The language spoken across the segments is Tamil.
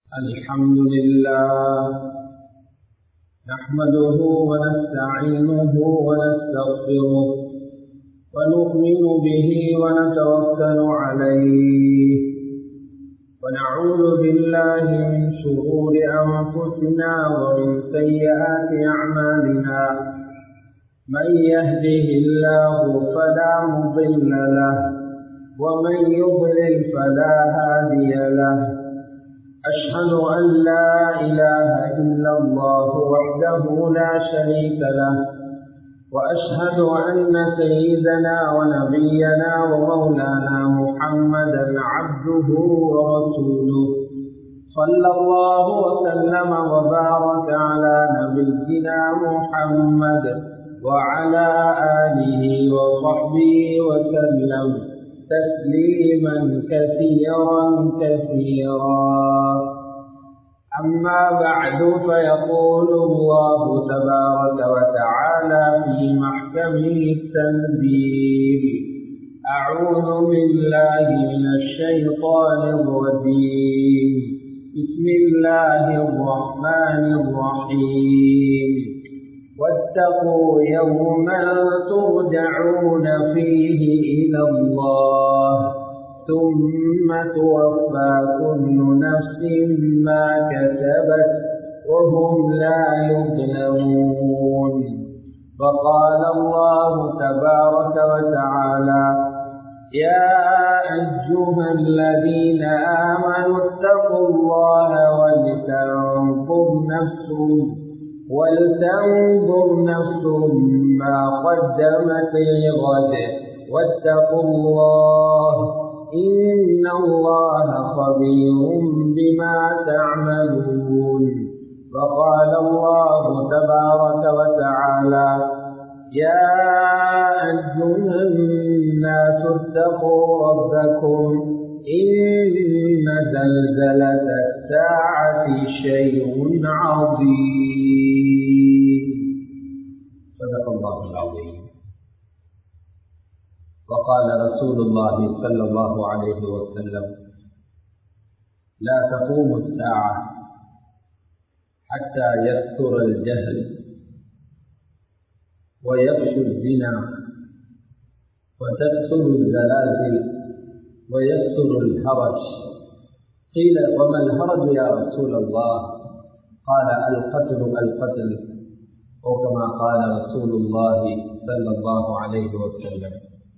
الحمد لله نحمده ونستعينه ونستغفره ونؤمن به ونتوكل عليه ونعوذ بالله من شرور أنفسنا ومن سيئات أعمالنا من يهده الله فلا مضل له ومن يضلل فلا هادي له أشهد أن لا إله إلا الله وحده لا شريك له وأشهد أن سيدنا ونبينا ومولانا محمدا عبده ورسوله صلى الله وسلم وبارك على نبينا محمد وعلى آله وصحبه وسلم تسليما كثيرا كثيرا أما بعد فيقول الله تبارك وتعالى في محكمه التنزيل أعوذ بالله من الشيطان الرجيم بسم الله الرحمن الرحيم واتقوا يوما ترجعون فيه إلى الله ثم توفى كل نفس ما كسبت وهم لا يظلمون وقال الله تبارك وتعالى يا أيها الذين آمنوا اتقوا الله ولتنظر نفس ولتنظر نفس ما قدمت لغد واتقوا الله إن الله خبير بما تعملون وقال الله تبارك وتعالى يا أيها الناس اتقوا ربكم إن زلزلة الساعة شيء عظيم صدق الله العظيم وقال رسول الله صلى الله عليه وسلم لا تقوم الساعة حتى يكثر الجهل ويفشو الزنا وتكثر الزلازل ويكثر الهرج قيل وما الهرج يا رسول الله قال القتل القتل أو كما قال رسول الله صلى الله عليه وسلم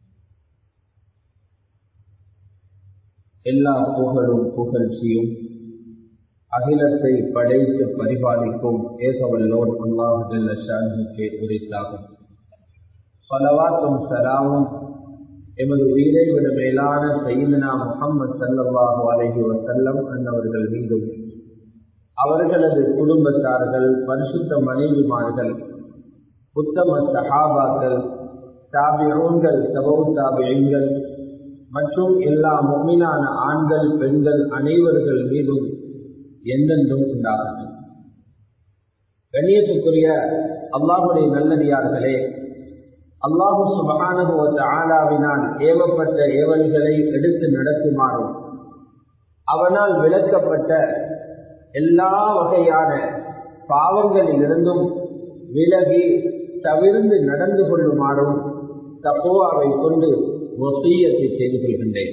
எல்லா புகழும் புகழ்ச்சியும் அகிலத்தை படைத்து பரிபாலிக்கும் ஏகவல்லோர் அல்லாஹு ஜல்ல ஷானுக்கே உரித்தாகும் பலவாத்தும் சலாமும் எமது உயிரை விட மேலான சைதனா முகம்மது சல்லாஹு அலஹி வசல்லம் அன்னவர்கள் மீதும் அவர்களது குடும்பத்தார்கள் பரிசுத்த மனைவிமார்கள் உத்தம சஹாபாக்கள் தாபியோன்கள் சபவு தாபியங்கள் மற்றும் எல்லா முக்மினான ஆண்கள் பெண்கள் அனைவர்கள் மீதும் எந்தெந்தும் உண்டாகும் கண்ணியத்துக்குரிய அல்லாஹுடைய நல்லடியார்களே அல்லாஹு சுபகானுபவத்த ஆலாவினால் ஏவப்பட்ட ஏவல்களை எடுத்து நடத்துமாறும் அவனால் விளக்கப்பட்ட எல்லா வகையான பாவங்களிலிருந்தும் விலகி தவிர்ந்து நடந்து கொள்ளுமாறும் தப்போவாவை கொண்டு ஒசீயத்தை செய்து கொள்கின்றேன்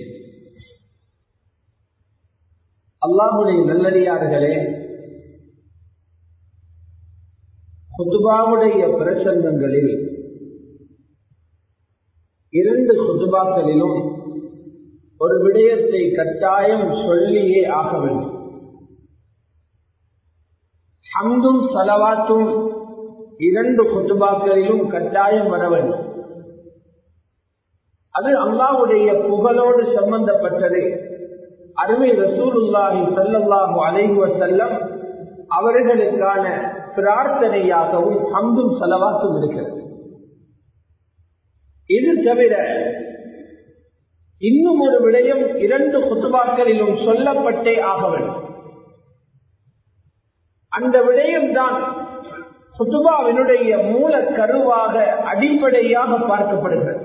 அல்லாஹுடைய நல்லடியார்களே குதுபாவுடைய பிரசங்கங்களில் இரண்டு குதுபாக்களிலும் ஒரு விடயத்தை கட்டாயம் சொல்லியே ஆக வேண்டும் ஹம்தும் சலவாத்தும் இரண்டு குத்துபாக்களிலும் கட்டாயம் வர வேண்டும் அது அல்லாவுடைய புகழோடு சம்பந்தப்பட்டது அருமை ரசூலுல்லாஹி சல்லல்லாஹு அலைஹுவ செல்லம் அவர்களுக்கான பிரார்த்தனையாகவும் ஹம்தும் செலவாக்கும் இருக்கிறது இது தவிர இன்னும் ஒரு விடயம் இரண்டு குத்துபாக்களிலும் சொல்லப்பட்டே ஆக வேண்டும் அந்த விடயம்தான் குத்துபாவினுடைய மூல கருவாக அடிப்படையாக பார்க்கப்படுகிறது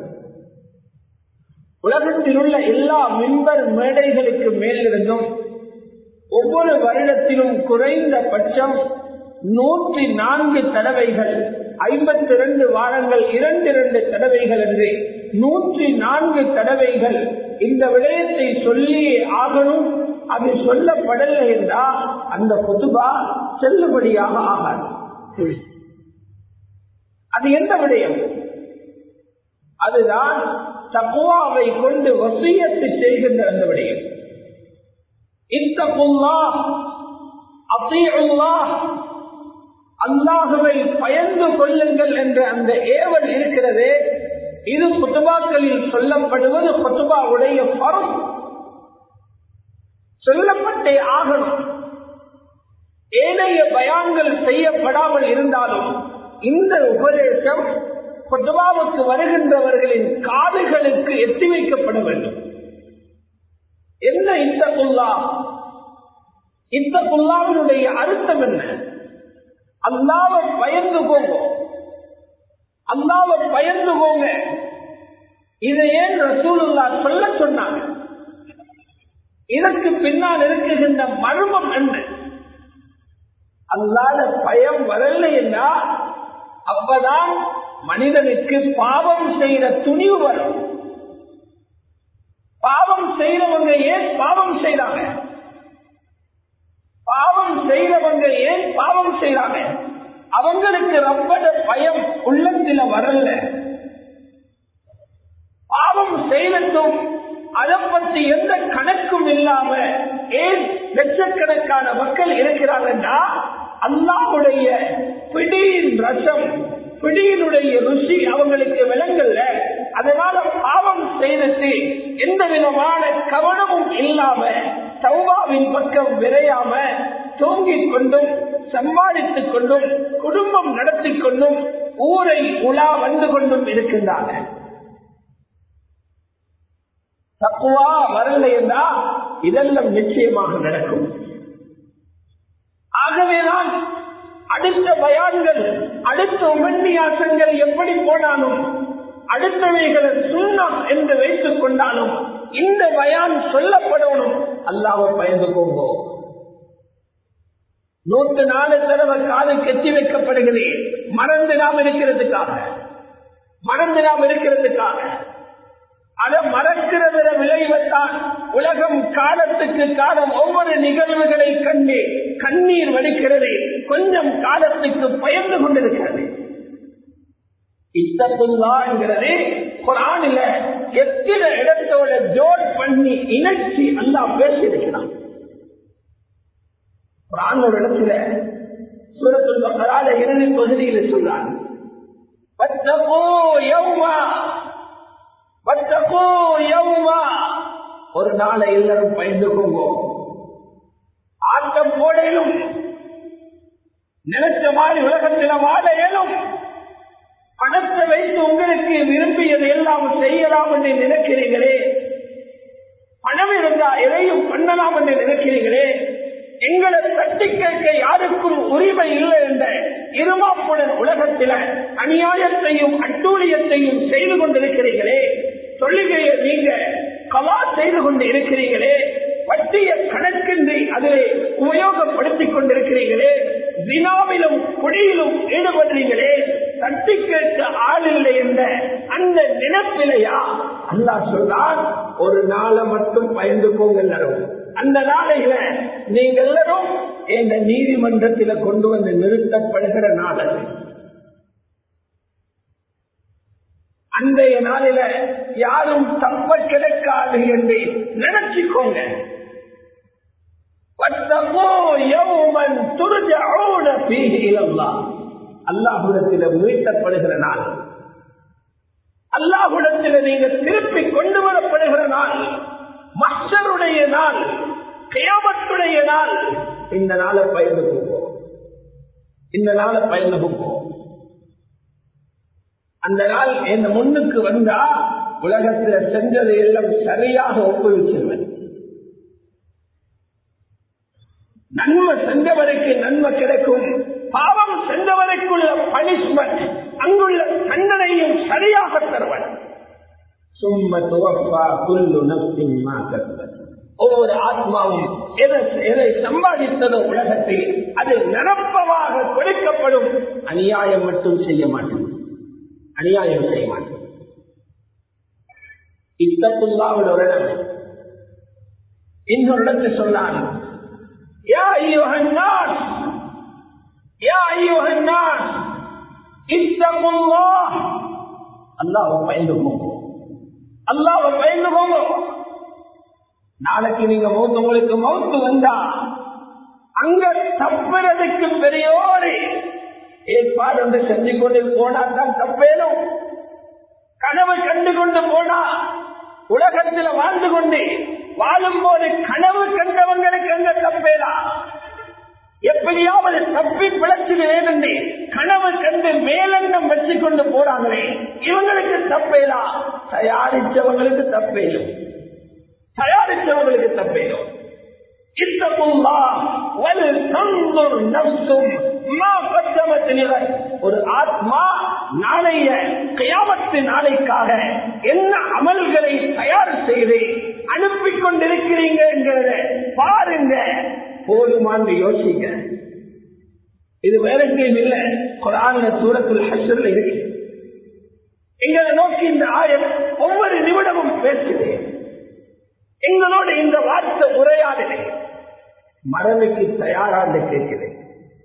உலகத்தில் உள்ள எல்லா மின்பர் மேடைகளுக்கு மேலிருந்தும் ஒவ்வொரு வருடத்திலும் குறைந்த பட்சம் நூற்றி நான்கு தடவைகள் ஐம்பத்தி இரண்டு வாரங்கள் இரண்டு இரண்டு தடவைகள் என்று நூற்றி நான்கு தடவைகள் இந்த விடயத்தை சொல்லியே ஆகணும் அது சொல்லப்படலை என்றால் அந்த பொதுவா செல்லுபடியாக ஆகாது அது எந்த விடயம் அதுதான் தக்குவாவை கொண்டு வசியத்து செய்கின்ற அந்த விடயம் இத்தகுல்லா அத்தீஉல்லா அல்லாஹுவை பயந்து கொள்ளுங்கள் என்ற அந்த ஏவல் இருக்கிறது இது குத்துபாக்களில் சொல்லப்படுவது குத்துபாவுடைய பரம் சொல்லப்பட்டே ஆகணும் ஏனைய பயான்கள் செய்யப்படாமல் இருந்தாலும் இந்த உபதேசம் குத்துபாவுக்கு வருகின்றவர்களின் காதுகளுக்கு எத்தி வைக்கப்பட வேண்டும் என்ன இத்தகுல்லா இத்தகுல்லாவினுடைய அர்த்தம் என்ன அல்லாவை பயந்து போங்க அல்லாவை பயந்து போங்க இதை ஏன் ரசூலுல்லா சொல்ல சொன்னாங்க இதற்கு பின்னால் இருக்குகின்ற மர்மம் என்ன அல்லாத பயம் வரல என்றா அப்பதான் மனிதனுக்கு பாவம் செய்த துணிவு வரும் பாவம் செய்யறவங்க ஏன் பாவம் செய்யறாங்க பாவம் செய்யறவங்க ஏன் பாவம் செய்யறாங்க அவங்களுக்கு ரப்பட பயம் உள்ளத்தில வரல பாவம் செய்யட்டும் அதை பற்றி எந்த கணக்கும் இல்லாம ஏன் லட்சக்கணக்கான மக்கள் இருக்கிறாங்கன்னா அல்லாவுடைய பிடியின் ரசம் பிடியினுடைய ருசி அவங்களுக்கு விளங்கல்ல அதனால பாவம் செய்துட்டு எந்த விதமான கவனமும் இல்லாம சௌபாவின் பக்கம் விரையாம தூங்கிக் கொண்டும் சம்பாதித்துக் கொண்டும் குடும்பம் நடத்தி கொண்டும் ஊரை உலா வந்து கொண்டும் இருக்கின்றாங்க தப்புவா வரல என்றா இதெல்லாம் நிச்சயமாக நடக்கும் ஆகவேதான் அடுத்த பயான்கள் அடுத்த உபன்யாசங்கள் எப்படி போனாலும் அடுத்தவைகளை சுண்ணம் என்று வைத்துக் கொண்டாலும் இந்த பயான் சொல்லப்படணும் அல்லாவை பயந்து போங்கோ நூற்று நாலு தடவை காது கெட்டி வைக்கப்படுகிறது மறந்து நாம் இருக்கிறதுக்காக மறந்து நாம் இருக்கிறதுக்காக அதை மறக்கிறத விளைவத்தான் உலகம் காலத்துக்கு காலம் ஒவ்வொரு நிகழ்வுகளை கண்டு கண்ணீர் வடிக்கிறது கொஞ்சம் காலத்துக்கு பயந்து கொண்டிருக்கிறது இத்தத்துங்கிறது குரானில எத்தனை இடத்தோட ஜோட் பண்ணி இணைச்சி அல்லா பேசியிருக்கிறான் குரான் ஒரு இடத்துல சூரத்துல் பக்கரால இறுதி பகுதியில் சொல்றான் ஒரு நாளை எல்லாரும் பயந்து போவோம் ஆட்டம் போடையிலும் நினைச்ச மாதிரி உலகத்தில வாழ இயலும் பணத்தை வைத்து உங்களுக்கு விரும்பியது எல்லாம் செய்யலாம் என்று நினைக்கிறீர்களே பணம் இருந்தா எதையும் பண்ணலாம் என்று நினைக்கிறீர்களே எங்களை தட்டி கேட்க யாருக்கும் உரிமை இல்லை என்ற இருமாப்புடன் உலகத்தில அநியாயத்தையும் அட்டூழியத்தையும் செய்து கொண்டிருக்கிறீர்களே தொழுகையை நீங்க கலா செய்து கொண்டு இருக்கிறீர்களே பட்டிய கணக்கின்றி அதிலே உபயோகப்படுத்திக் கொண்டிருக்கிறீர்களே வினாவிலும் குடியிலும் ஈடுபடுறீங்களே தட்டி கேட்க ஆள் இல்லை என்ற அந்த நினைப்பிலையா அல்லா சொல்றான் ஒரு நாளை மட்டும் பயந்து போங்க எல்லாரும் அந்த நாளையில நீங்க எல்லாரும் இந்த நீதிமன்றத்தில கொண்டு வந்து நிறுத்தப்படுகிற நாள் அது அன்றைய நாளில யாரும் தப்ப கிடைக்காது என்று நினைச்சுக்கோங்க அல்லாஹுடத்தில மீட்டப்படுகிற நாள் அல்லாஹுடத்தில நீங்க திருப்பி கொண்டு வரப்படுகிற நாள் மற்றருடைய நாள் கியாமத்துடைய நாள் இந்த நாளை பயந்து போவோம் இந்த நாளை பயந்து போவோம் அந்த நாள் என் முன்னுக்கு வந்தா உலகத்துல செஞ்சதை எல்லாம் சரியாக ஒப்புவிச்சிருவன் நன்மை சென்றவருக்கு நன்மை கிடைக்கும் பாவம் சென்றவருக்குள்ள பனிஷ்மெண்ட் அங்குள்ள தண்டனையும் சரியாக தருவன் சும்ம துவப்பா புல்லு நப்சின் ஒவ்வொரு ஆத்மாவும் எதை எதை சம்பாதித்ததோ உலகத்தில் அது நிரப்பமாக கொடுக்கப்படும் அநியாயம் மட்டும் செய்ய மாட்டோம் அநியாயம் செய்ய மாட்டோம் இத்தப்புல்லாவில் ஒரு இடம் இன்னொரு இடத்தில் சொன்னான் யா ஐயோகன்னாஸ் யா ஐயோகன்னாஸ் இத்தப்புல்லா அல்லாவை பயந்து போங்க அல்லாவை பயந்து போங்க நாளைக்கு நீங்க மௌத்து உங்களுக்கு மௌத்து வந்தா அங்க தப்புறதுக்கு பெரியோரு ஏற்பாடு ஒன்று செஞ்சு கொண்டு போனா தான் தப்பேனும் கனவு கண்டு கொண்டு போனா உலகத்தில் வாழ்ந்து கொண்டு வாழும் போது கனவு கண்டவங்களுக்கு அங்க தப்பேதா எப்படியாவது தப்பி பிழைச்சுகிறேன் என்று கனவு கண்டு மேலெண்ணம் வச்சு கொண்டு போறாங்களே இவங்களுக்கு தப்பேதா தயாரிச்சவங்களுக்கு தப்பேலும் தயாரித்தவர்களுக்கு தப்பேனும் ஒரு ஆத்மா நாளைய கயாமத்து நாளைக்காக என்ன அமல்களை தயார் செய்து அனுப்பி கொண்டிருக்கிறீங்க என்கிறத பாருங்க போதுமான்னு யோசிங்க இது வேற எங்கேயும் இல்ல குரான சூரத்தில் ஹசர்ல இருக்கு எங்களை நோக்கி இந்த ஆயம் ஒவ்வொரு நிமிடமும் பேசுது எங்களோட இந்த வார்த்தை உரையாடலை மரபுக்கு தயாராக கேட்கிறேன்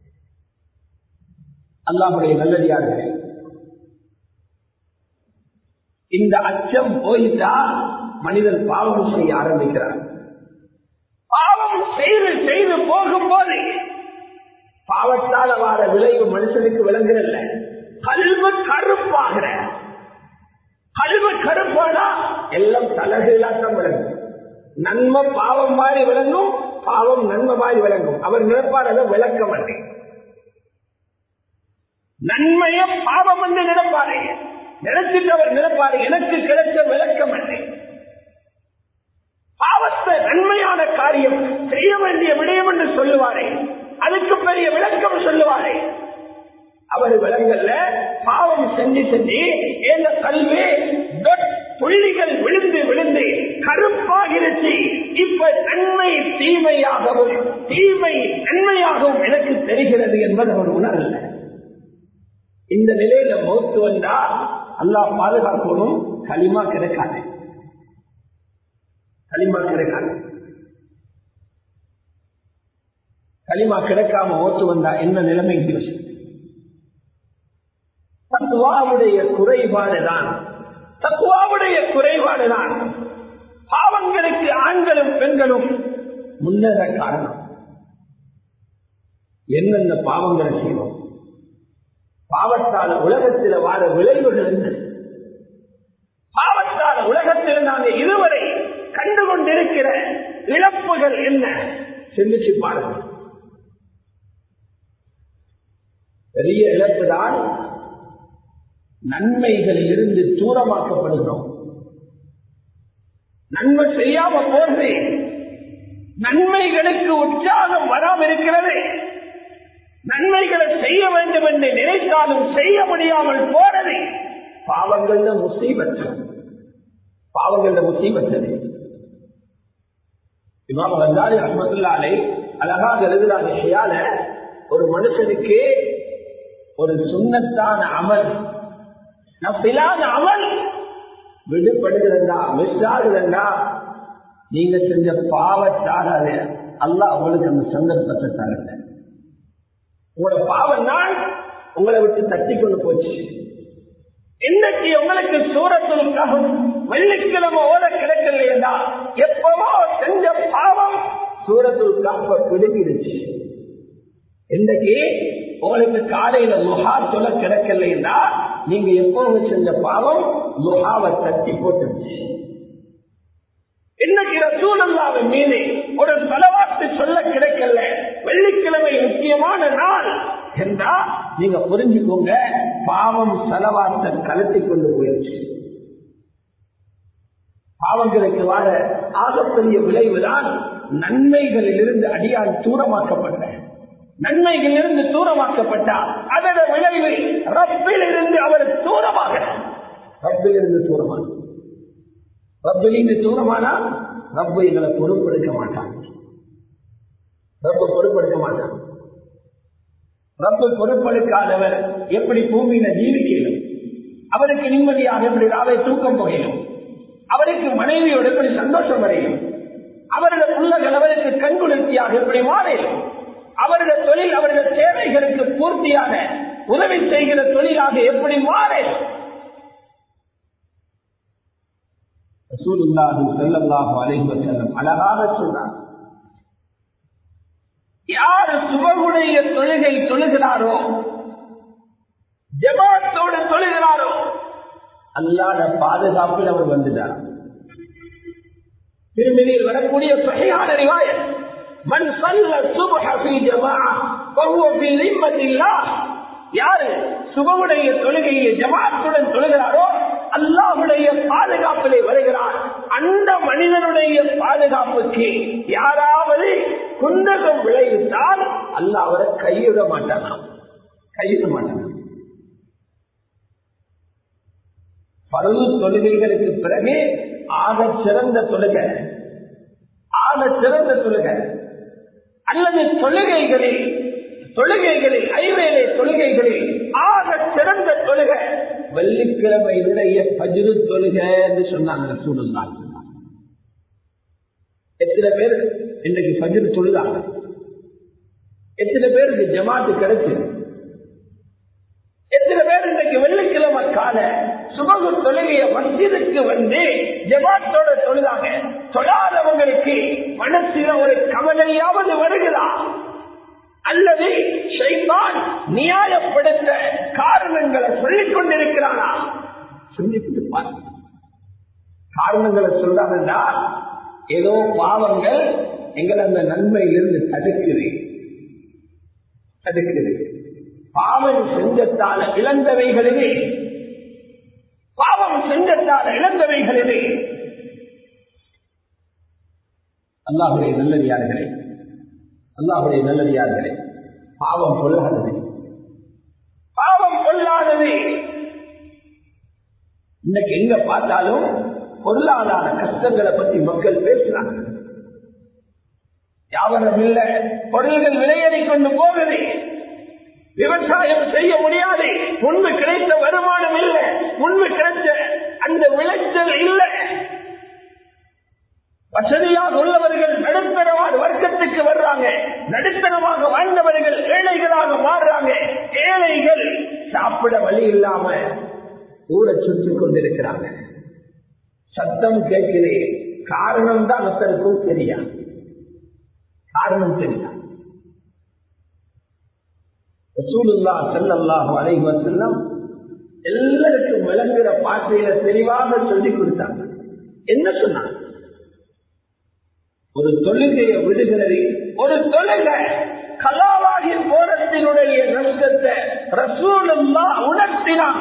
அல்லாமுடைய நல்லடியார்களே இந்த அச்சம் போயிட்டா மனிதன் பாவம் செய்ய ஆரம்பிக்கிறார் பாவம் செய்து செய்து போகும்போது பாவத்தால வார விளைவு மனுஷனுக்கு விளங்குறல்ல கல்வ கருப்பாகிற கல்வ கருப்பானா எல்லாம் தலகீழாட்டம் விளங்கும் நன்மை பாவம் மாதிரி விளங்கும் பாவம் நன்மை மாதிரி விளங்கும் அவர் நினைப்பார் அதை விளக்க மாட்டேன் நன்மைய பாவம் என்று நினைப்பாரு நினைச்சிட்டு அவர் நினைப்பாரு எனக்கு கிடைச்ச விளக்க மாட்டேன் பாவத்தை நன்மையான காரியம் செய்ய வேண்டிய விடயம் என்று சொல்லுவாரே அதுக்கு பெரிய விளக்கம் சொல்லுவாரே அவர் விலங்கல்ல பாவம் செஞ்சு செஞ்சு எந்த கல்வி புள்ளிகள் விழுந்து விழுந்து கருப்பாகிருச்சு இப்ப நன்மை தீமையாகவும் தீமை நன்மையாகவும் எனக்கு தெரிகிறது என்பது அவர் உணரல இந்த நிலையில மௌத்து வந்தா அல்லாஹ் பாதுகாக்கணும் களிமா கிடைக்காது களிமா கிடைக்காது களிமா கிடைக்காம ஓட்டு வந்தா என்ன நிலைமை யோசிக்கும் தத்துவாவுடைய குறைபாடுதான் தத்துவாவுடைய குறைபாடுதான் பாவங்களுக்கு ஆண்களும் பெண்களும் முன்னேற காரணம் என்னென்ன பாவங்களை செய்வோம் பாவத்தால் உலகத்தில் வாழ விளைவுகள் என்ன பாவத்தால் உலகத்தில் நாங்கள் இதுவரை கண்டுகொண்டிருக்கிற இழப்புகள் என்ன சிந்திச்சு பாருங்கள் பெரிய இழப்பு தான் நன்மைகளில் இருந்து தூரமாக்கப்படுகிறோம் நன்மை செய்யாம போறது நன்மைகளுக்கு உற்சாகம் வராம இருக்கிறது நன்மைகளை செய்ய வேண்டும் என்று நினைத்தாலும் செய்ய முடியாமல் போறது பாவங்கள்ல முசீபத்து பாவங்கள்ல முசீபத்தது இமாம் வந்தாரி அஹமதுல்லாலே அழகாக எழுதுறாங்க ஷியால ஒரு மனுஷனுக்கு ஒரு சுண்ணத்தான அமல் நப்பிலாத அமல் விடுபடுகிறதா மிஸ் ஆகுதுண்டா நீங்க செஞ்ச பாவத்தாக அல்லாஹ் உங்களுக்கு அந்த சந்தர்ப்பத்தை தரல உங்களோட பாவம் நாள் உங்களை விட்டு தட்டி கொண்டு போச்சு இன்னைக்கு உங்களுக்கு சூரத்திற்காகவும் வெள்ளிக்கிழமை ஓட கிடைக்கலையா எப்பவோ செஞ்ச பாவம் சூரத்திற்காக பிடுங்கிடுச்சு இன்றைக்கு உங்களுக்கு காலையில முகா சொல்ல கிடைக்கலைன்னா நீங்க எப்பவும் செஞ்ச பாவம் முகாவை தட்டி போட்டுருச்சு இன்னைக்கு ரசூலல்லாவின் மீது ஒரு செலவாத்து சொல்ல கிடைக்கல வெள்ளிக்கிழமை முக்கியமான நாள் என்றா நீங்க புரிஞ்சுக்கோங்க பாவம் செலவாத்த கலத்தி கொண்டு போயிடுச்சு பாவங்களுக்கு வார ஆகப்பெரிய விளைவுதான் நன்மைகளில் இருந்து அடியால் தூரமாக்கப்பட்ட நன்மைகள் இருந்து தூரமாக்கப்பட்டால் அதோட விளைவு ரப்பில் இருந்து அவர் தூரமாக ரப்பில் இருந்து தூரமான ரப்பில் இருந்து தூரமானா ரப்ப எங்களை பொறுப்பெடுக்க மாட்டான் ரப்ப பொறுப்பெடுக்க மாட்டான் ரப்ப பொறுப்பெடுக்காதவர் எப்படி பூமியில ஜீவிக்கணும் அவருக்கு நிம்மதியாக எப்படி ராவை தூக்கம் போகணும் அவருக்கு மனைவியோடு எப்படி சந்தோஷம் வரையும் அவருடைய பிள்ளைகள் அவருக்கு கண்குளிர்ச்சியாக எப்படி மாறிடும் அவருடைய தொழில் அவருடைய தேவைகளுக்கு பூர்த்தியாக உதவி செய்கிற தொழிலாக எப்படி மாறும் அழகாக சொன்னார் யார் சுபகுடைய தொழுகை தொழுகிறாரோ ஜமாத்தோடு தொழுகிறாரோ அல்லாத பாதுகாப்பில் அவர் வந்துட்டார் திருமதியில் வரக்கூடிய சொகையான ரிவாயத் மண் சல்ல சுபஹ ஃபீ ஜமாஅ ஃபஹுவ ஃபீ லிம்மத்தில்லாஹ் யாரு சுபவுடைய தொழுகையை ஜமாத்துடன் தொழுகிறாரோ அல்லாஹுடைய பாதுகாப்பிலே வருகிறார் அந்த மனிதனுடைய பாதுகாப்புக்கு யாராவது குந்தகம் விளைவித்தால் அல்லாஹ் அவரை கையிட மாட்டானா கையிட மாட்டானா பருவ தொழுகைகளுக்கு பிறகு ஆக சிறந்த தொழுகை ஆக சிறந்த தொழுகை அல்லது தொழுகைகளில் தொழுகைகளில் ஐவேலை தொழுகைகளில் ஆக சிறந்த தொழுகை வெள்ளிக்கிழமையுடைய பஜிரு தொழுகை என்று சொன்னாங்க சூழ்நிலை எத்தனை பேர் இன்னைக்கு பஜிரு தொழுதாங்க எத்தனை பேருக்கு ஜமாத்து கிடைச்சு எத்தனை பேர் இன்னைக்கு வெள்ளிக்கிழமை கால சுபகு தொழுகைய மஸ்ஜிதுக்கு வந்து ஜமாத்தோட தொழுதாங்க தொழாதவங்களுக்கு மனசில ஒரு கவலையாவது வருகிறா அல்லது ஷைத்தான் நியாயப்படுத்த காரணங்களை சொல்லிக் கொண்டிருக்கிறானா சிந்தித்து பாரு காரணங்களை சொல்றாங்கன்னா ஏதோ பாவங்கள் எங்களை அந்த நன்மையிலிருந்து தடுக்குது தடுக்குது பாவம் செஞ்சத்தால இழந்தவைகளிலே பாவம் செஞ்சத்தால இழந்தவைகளிலே அல்லாஹுடைய நல்லடியார்களே அல்லாஹுடைய நல்லடியார்களே பாவம் கொள்ளாதது பாவம் கொள்ளாதது இன்னைக்கு எங்க பார்த்தாலும் பொருளாதார கஷ்டங்களை பத்தி மக்கள் பேசுறாங்க வியாபாரம் இல்ல பொருள்கள் விலையேறி கொண்டு போகுது விவசாயம் செய்ய முடியாது முன்பு கிடைத்த வருமானம் இல்லை முன்பு கிடைத்த அந்த விளைச்சல் இல்லை வசதியாக உள்ளவர்கள் நடுத்தரமான வர்க்கத்துக்கு வர்றாங்க நடுத்தரமாக வாழ்ந்தவர்கள் ஏழைகளாக மாறுறாங்க ஏழைகள் சாப்பிட வழி இல்லாம ஊரை சுற்றி கொண்டிருக்கிறாங்க சத்தம் கேட்கிறேன் காரணம் தான் ஒருத்தருக்கும் தெரியா காரணம் தெரியா ரசூலுல்லா செல்லல்லாஹு அலைஹி வஸல்லம் எல்லாருக்கும் விளங்குற பாட்டையில தெளிவாக சொல்லிக் கொடுத்தாங்க என்ன சொன்னாங்க ஒரு தொழுகையை விடுகிறது ஒரு தொழுகை கலாவாகி போரத்தினுடைய நஷ்டத்தை ரசூலுல்லா உணர்த்தினாங்க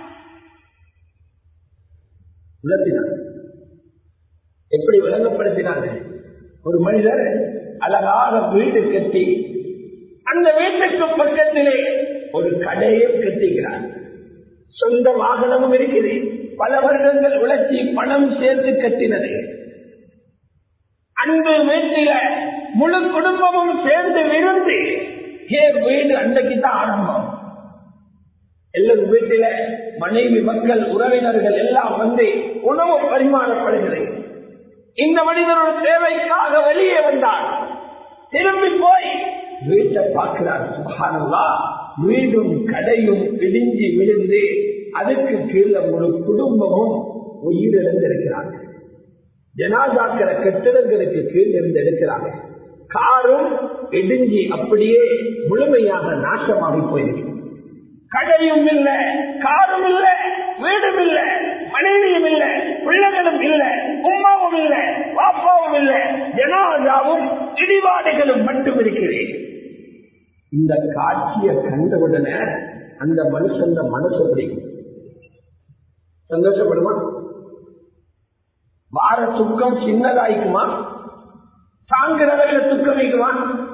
உணர்த்தினாங்க எப்படி விளங்கப்படுத்தினாங்க ஒரு மனிதர் அழகாக வீடு கட்டி அந்த வீட்டுக்கு பக்கத்திலே ஒரு கடையும் கட்டிக்கிறார் சொந்த வாகனமும் இருக்குது பல வருடங்கள் உழைச்சி பணம் சேர்த்து கட்டினது அந்த வீட்டில முழு குடும்பமும் சேர்ந்து விருந்து ஏன் வீடு அன்றைக்கு தான் ஆரம்பம் எல்லாரும் வீட்டில மனைவி மக்கள் உறவினர்கள் எல்லாம் வந்து உணவு பரிமாறப்படுகிறது இந்த மனிதனோட தேவைக்காக வெளியே வந்தார் திரும்பி போய் வீட்டை பார்க்கிறார் சுகானல்லா வீடும் கடையும் இடிஞ்சி விழுந்து அதுக்கு கீழே ஒரு குடும்பமும் உயிரிழந்திருக்கிறாங்க ஜனாதாக்கிற கட்டிடங்களுக்கு கீழ் இருந்து எடுக்கிறாங்க காரும் இடிஞ்சி அப்படியே முழுமையாக நாசமாகி போயிருக்கு கடையும் இல்ல காரும் இல்ல வீடும் இல்ல மனைவியும் இல்ல பிள்ளைகளும் இல்ல உமாவும் இல்ல பாப்பாவும் இல்ல ஜனாதாவும் இடிபாடுகளும் மட்டும் இருக்கிறேன் இந்த காட்சியை கண்டவுடனே அந்த மனுஷன் மனசு பிடிக்கும் சந்தோஷப்படுமா வார துக்கம் சின்னதாய்க்குமா தாங்குற அளவில் துக்கம் வைக்குமா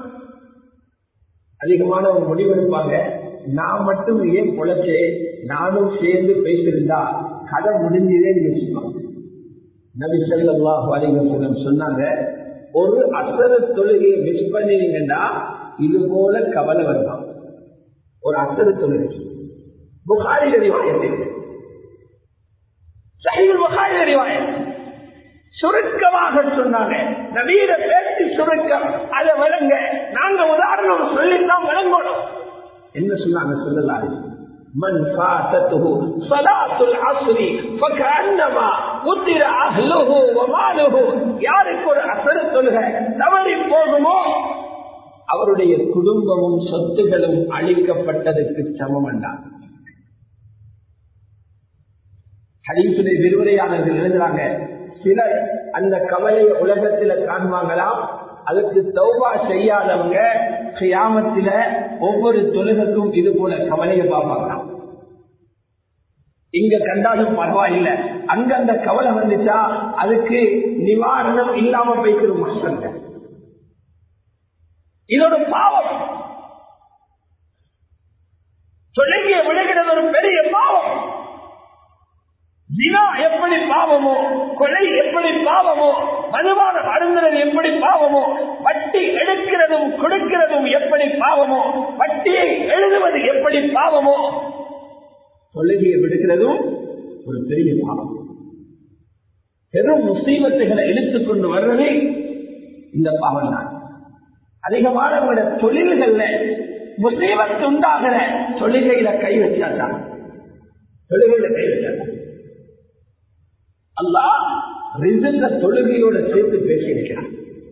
அதிகமான ஒரு முடிவெடுப்பாங்க நான் மட்டும் ஏன் பொழைச்சே நானும் சேர்ந்து பேசியிருந்தா கதை முடிஞ்சதே யோசிப்பாங்க நபி ஸல்லல்லாஹு அலைஹி வஸல்லம் சொன்னாங்க ஒரு அசர தொழுகையை மிஸ் பண்ணினீங்கன்னா இது போல கவலை வரலாம் ஒரு அசர தொழுகை புகாரி ரிவாயத்தில் சஹீல் புகாரி ரிவாயத் சுருக்கமாக சொன்னாங்க நவீன பேச்சு சுருக்கம் அதை வழங்க நாங்க உதாரணம் சொல்லித்தான் வழங்கணும் என்ன சொன்னாங்க சொல்லலாரு من فاتته صلاة العصر فكأنما قتل أهله وماله யாருக்கு ஒரு அசர தொழுக தவறி போகுமோ அவருடைய குடும்பமும் சொத்துகளும் அழிக்கப்பட்டதற்கு சமம் என்றார் ஹரீசுடைய விரிவுரையாளர்கள் எழுதுறாங்க சிலர் அந்த கவலையை உலகத்துல காண்பாங்களாம் அதுக்கு தௌபா செய்யாதவங்க கியாமத்தில ஒவ்வொரு தொழுகைக்கும் இது போல கவலையை பார்ப்பாங்களாம் இங்க கண்டாலும் பரவாயில்லை அங்க அந்த கவலை வந்துச்சா அதுக்கு நிவாரணம் இல்லாம போய்க்கிற மசங்க இது ஒரு பாவம் தொழுகையை விடுகிறது ஒரு பெரிய பாவம் தினா எப்படி பாவமோ கொலை எப்படி பாவமோ மதுவான அருந்துறது எப்படி பாவமோ வட்டி எடுக்கிறதும் கொடுக்கிறதும் எப்படி பாவமோ வட்டியை எழுதுவது எப்படி பாவமோ தொழுகையை விடுகிறதும் ஒரு பெரிய பாவம் பெரும் முசீபத்துகளை இழுத்துக் கொண்டு வர்றதே இந்த பாவம் தான் அதிகமான தொழில்கள்ல முசீபத்து உண்டாகிற தொழுகையில கை வச்சாதான் தொழுகையில கை வச்சாதான் அல்லா ரிசல்ட தொழுகையோட சேர்த்து பேசியிருக்கிறான்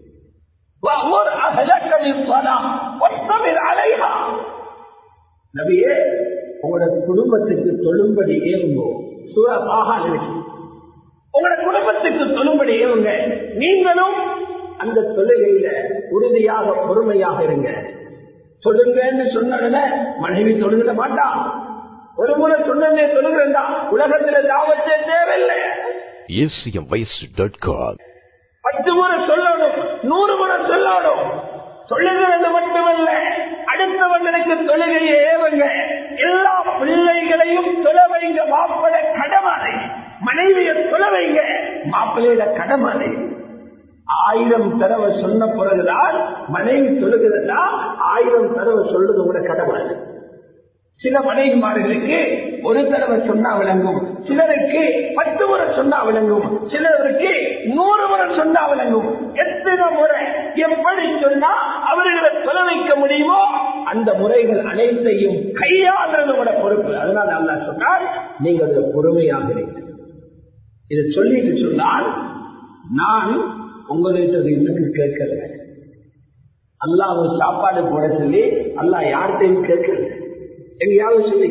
நபியே உங்களோட குடும்பத்துக்கு தொழும்படி ஏவுங்கோ சூரமாக இருக்கு உங்களோட குடும்பத்துக்கு தொழும்படி ஏவுங்க நீங்களும் அந்த தொழுகையில உறுதியாக பொறுமையாக இருங்க சொல்லுங்கன்னு சொன்ன மனைவி தொழுகிட மாட்டா ஒரு முறை சொன்னே சொல்லுகிறா உலகத்துல தாவத்தே தேவையில்லை acmvoice.com பத்து முறை சொல்லணும் நூறு முறை சொல்லணும் சொல்லுகிறது மட்டுமல்ல அடுத்தவங்களுக்கு தொழுகையை ஏவுங்க எல்லா பிள்ளைகளையும் தொலைவைங்க மாப்பிள கடமாதை மனைவிய தொலைவைங்க மாப்பிள்ளையிட கடமாதை ஆயிரம் தடவை சொன்ன பிறகுதான் மனைவி சொல்லுகிறதா ஆயிரம் தடவை சொல்றது உங்களோட கடமாதை சில மனைவிமார்களுக்கு ஒரு தடவை சொன்னா விளங்கும் சிலருக்கு பத்து முறை சொன்னா விளங்கும் சிலருக்கு நூறு முறை சொன்னா விளங்கும் எத்தனை முறை எப்படி சொன்னா அவர்களை சொல்ல வைக்க முடியுமோ அந்த முறைகள் அனைத்தையும் கையாளுறதோட பொறுப்பு அதனால அல்லா சொன்னால் நீங்கள் அதுல பொறுமையாக இருங்கள் இதை சொல்லிட்டு சொன்னால் நான் உங்கள்கிட்ட இன்னும் கேட்கல அல்லாஹ் ஒரு சாப்பாடு போட சொல்லி அல்லாஹ் யார்கிட்டையும் கேட்கல எங்கேயாவது சொல்லி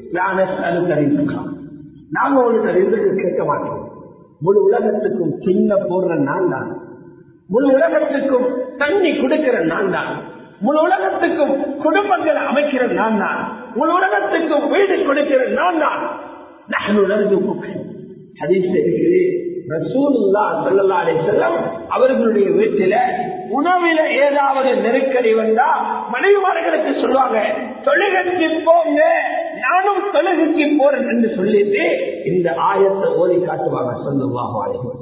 நாங்க உங்களுக்கு ரிசுக்கு கேட்க மாட்டோம் முழு உலகத்துக்கும் சின்ன போடுற நான் தான் முழு உலகத்துக்கும் தண்ணி கொடுக்கிற நான் தான் முழு உலகத்துக்கும் குடும்பங்களை அமைக்கிற நான் தான் முழு உலகத்துக்கும் வீடு கொடுக்கிற நான் தான் நான் உலர்ந்து ஹதீஸ் இருக்குது ரசூலுல்லா ஸல்லல்லாஹு அலைஹி வஸல்லம் அவர்களுடைய வீட்டில உணவில ஏதாவது நெருக்கடி வந்தா மனைவிமார்களுக்கு சொல்லுவாங்க தொழுகைக்கு போங்க நானும் தொழுகைக்கு போறேன் என்று சொல்லிட்டு இந்த ஆயத்தை ஓதி காட்டுவாங்க சொல்லுவாங்க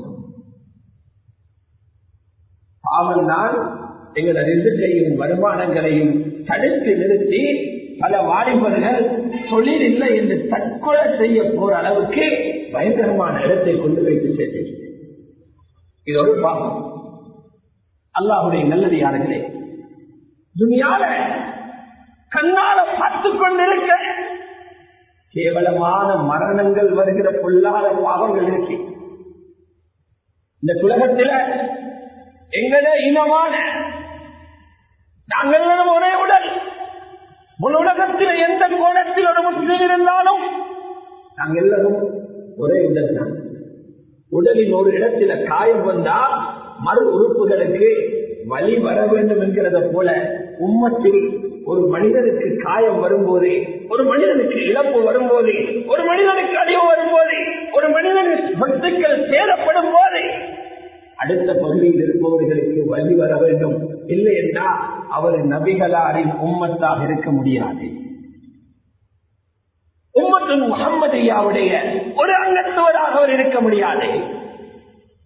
அவன் தான் எங்களோட ரிசுக்கையும் வருமானங்களையும் தடுத்து நிறுத்தி பல வாலிபர்கள் தொழில் இல்லை என்று தற்கொலை செய்ய போற அளவுக்கு பயங்கரமான இடத்தை கொண்டு வைத்து சேர்த்து இது ஒரு பாவம் அல்லாஹுடைய நல்லதியானங்களே துணியால கண்ணால பார்த்து கொண்டிருக்க கேவலமான மரணங்கள் வருகிற பொல்லாத பாவங்கள் இருக்கு இந்த உலகத்தில எங்கள இனமான நாங்கள் ஒரே உடல் முழு உலகத்தில் எந்த கோணத்தில் ஒரு முஸ்லீம் இருந்தாலும் நாங்கள் எல்லாரும் ஒரே உடல் தான் உடலின் ஒரு இடத்துல காயம் வந்தா மறு உறுப்புகளுக்கு வழி வர வேண்டும் என்கிறத போல உம்மத்தில் ஒரு மனிதனுக்கு காயம் வரும்போது ஒரு மனிதனுக்கு இழப்பு வரும்போது ஒரு மனிதனுக்கு அழிவு வரும்போது ஒரு மனிதனுக்கு சொத்துக்கள் சேரப்படும் போது அடுத்த பகுதியில் இருப்பவர்களுக்கு வழி வர வேண்டும் இல்லை என்றால் அவர் நபிகளாரின் உம்மத்தாக இருக்க முடியாது உம்மத்தின் முகம்மதியாவுடைய ஒரு அங்கத்துவராக அவர் இருக்க முடியாது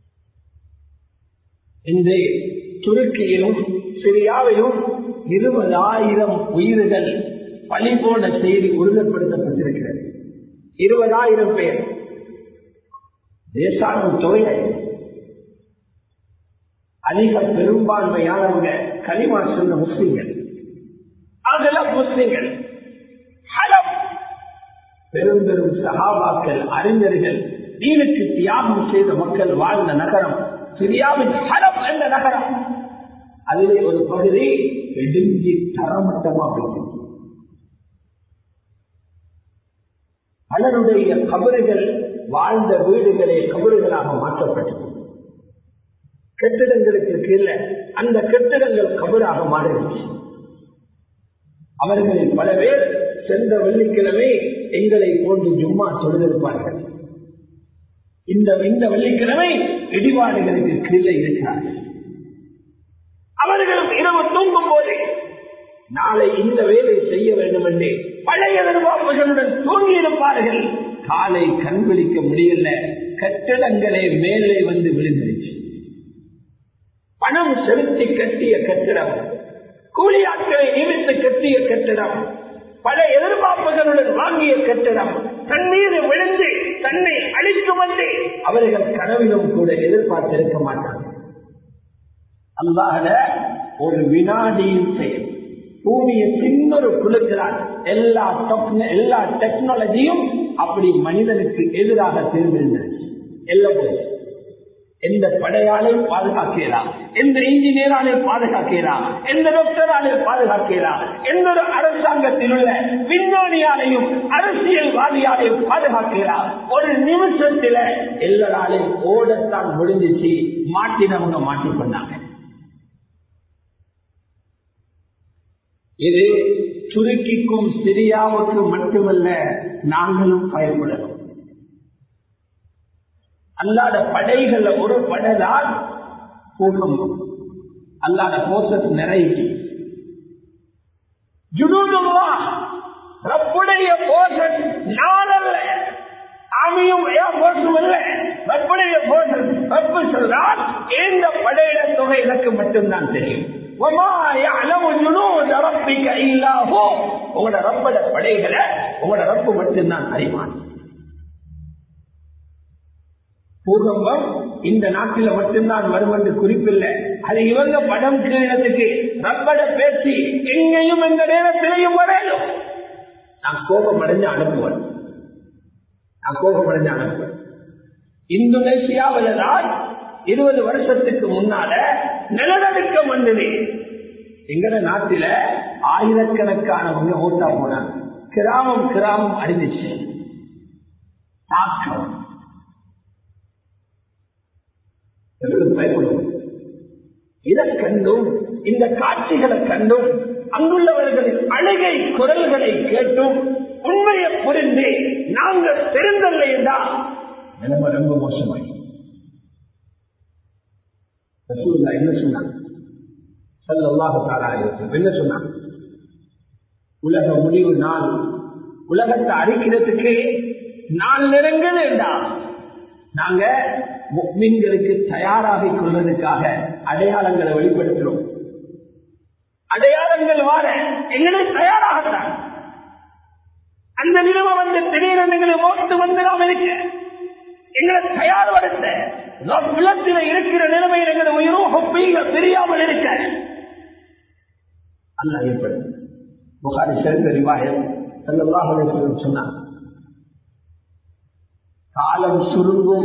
இந்த துருக்கியிலும் சிரியாவிலும் இருபதாயிரம் உயிர்கள் பழி போன செய்தி உறுதிப்படுத்தப்பட்டிருக்கிறது இருபதாயிரம் பேர் தேசாங்கம் தொகை அதிக பெரும்பான்மையானவங்க களிமா சொன்ன முஸ்லிம்கள் அகல முஸ்லிம்கள் ஹலம் பெரும் பெரும் சகாபாக்கள் அறிஞர்கள் தீனுக்கு தியாகம் செய்த மக்கள் வாழ்ந்த நகரம் சிரியாவின் ஹலம் என்ற நகரம் அதிலே ஒரு பகுதி இடிஞ்சி தரமட்டமாக இருக்கு பலருடைய கபறுகள் வாழ்ந்த வீடுகளே கபறுகளாக மாற்றப்பட்டது கட்டிடங்களுக்கு கீழே அந்த கட்டிடங்கள் கபராக மாறிடுச்சு அவர்களில் பல பேர் சென்ற வெள்ளிக்கிழமை எங்களை போன்று ஜும்மா சொல்லிருப்பார்கள் இந்த இந்த வெள்ளிக்கிழமை இடிபாடுகளுக்கு கீழே இருக்கிறார்கள் அவர்களும் இரவு தூங்கும் போது நாளை இந்த வேலை செய்ய வேண்டும் என்று பழைய எதிர்பார்ப்புகளுடன் தூங்கி இருப்பார்கள் காலை கண் விழிக்க முடியல கட்டிடங்களே மேலே வந்து விழுந்துருச்சு பணம் செலுத்தி கட்டிய கட்டிடம் கூலி ஆட்களை நியமித்து கட்டிய கட்டிடம் பல எதிர்பார்ப்புகளுடன் வாங்கிய கட்டிடம் தண்ணீர் விழுந்து தன்னை அழிக்கும் என்று அவர்கள் கனவிலும் கூட எதிர்பார்த்திருக்க மாட்டார்கள் அல்லாத ஒரு வினாடியின் செயல் பூமியை சின்னொரு குழுக்கிறார் எல்லா எல்லா டெக்னாலஜியும் அப்படி மனிதனுக்கு எதிராக தேர்ந்தெடுந்தது எல்லாம் போச்சு எந்த படையாலையும் பாதுகாக்கலாம் எந்த இன்ஜினியராலையும் பாதுகாக்கலாம் எந்த டாக்டராலையும் பாதுகாக்கலாம் எந்த ஒரு அரசாங்கத்தில் உள்ள விஞ்ஞானியாலையும் அரசியல்வாதியாலையும் பாதுகாக்கலாம் ஒரு நிமிஷத்துல எல்லாராலையும் ஓடத்தான் முடிஞ்சிச்சு மாட்டினவங்க மாட்டிக்கொண்டாங்க இது துருக்கிக்கும் சிரியாவுக்கும் மட்டுமல்ல நாங்களும் பயப்படணும் அல்லாத படைகள் ஒரு படைதான் பூகம்பம் அல்லாத போசஸ் நிறைய ஜுனூதுல்லா ரப்புடைய போசஸ் நாளல்ல ஆமியும் போசும் இல்ல ரப்புடைய போசஸ் ரப்பு சொல்றால் இந்த படையிட தொகை எனக்கு மட்டும்தான் தெரியும் உங்களோட ரப்பட படைகளை உங்களோட ரப்பு மட்டும்தான் அறிவான் பூகம்பம் இந்த நாட்டில மட்டும்தான் வரும் என்று குறிப்பில்லை அது இவங்க படம் கிரீடத்துக்கு ரப்பட பேசி எங்கேயும் எந்த நேரத்திலையும் வரையும் நான் கோபம் அடைஞ்சு அனுப்புவேன் நான் கோபம் அடைஞ்சு அனுப்புவேன் இந்தோனேசியாவில் தான் இருபது வருஷத்துக்கு முன்னால நிலநடுக்கம் வந்தது எங்கட நாட்டில ஆயிரக்கணக்கானவங்க ஓட்டா போனாங்க கிராமம் கிராமம் அறிஞ்சிச்சு தாக்கம் பயப்படும் இதை கண்டும் இந்த காட்சிகளை கண்டும் அங்குள்ளவர்களின் அழுகை குரல்களை கேட்டும் உண்மையை புரிந்து நாங்கள் தெரிந்தல்ல என்றால் நிலைமை ரொம்ப மோசமாய் என்ன சொன்னாங்க என்ன சொன்னாங்க உலக முடிவு நாள் உலகத்தை அழிக்கிறதுக்கு நாள் நெருங்குது என்றா நாங்க மீன்களுக்கு தயாராகிக் கொள்வதற்காக அடையாளங்களை வெளிப்படுத்துறோம் அடையாளங்கள் வார எங்களை தயாராகத்தான் அந்த நிலைமை வந்து திடீரென எங்களை ஓட்டு வந்து நாம் இருக்க எங்களை தயார்படுத்த விளத்தில இருக்கிற நிலைமையில் எங்களை உயிரோக தெரியாமல் இருக்க அல்ல ஏற்படும் புகாரி சிறந்த ரிவாயம் சொன்னார் காலம் சுருங்கும்